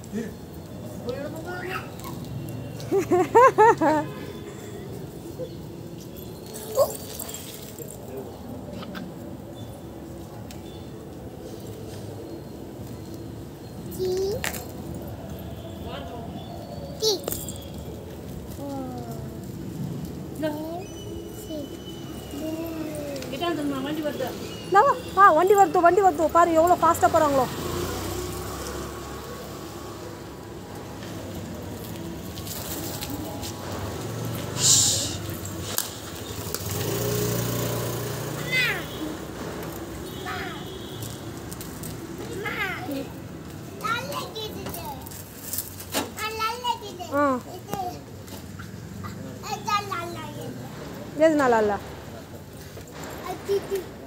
இந்தா வா வா வண்டி வருது வண்டி வருது பாரு எவ்வளோ ஃபாஸ்ட்டாக போகிறாங்களோ ஆ ஏது நல்லா இல்லை Titi.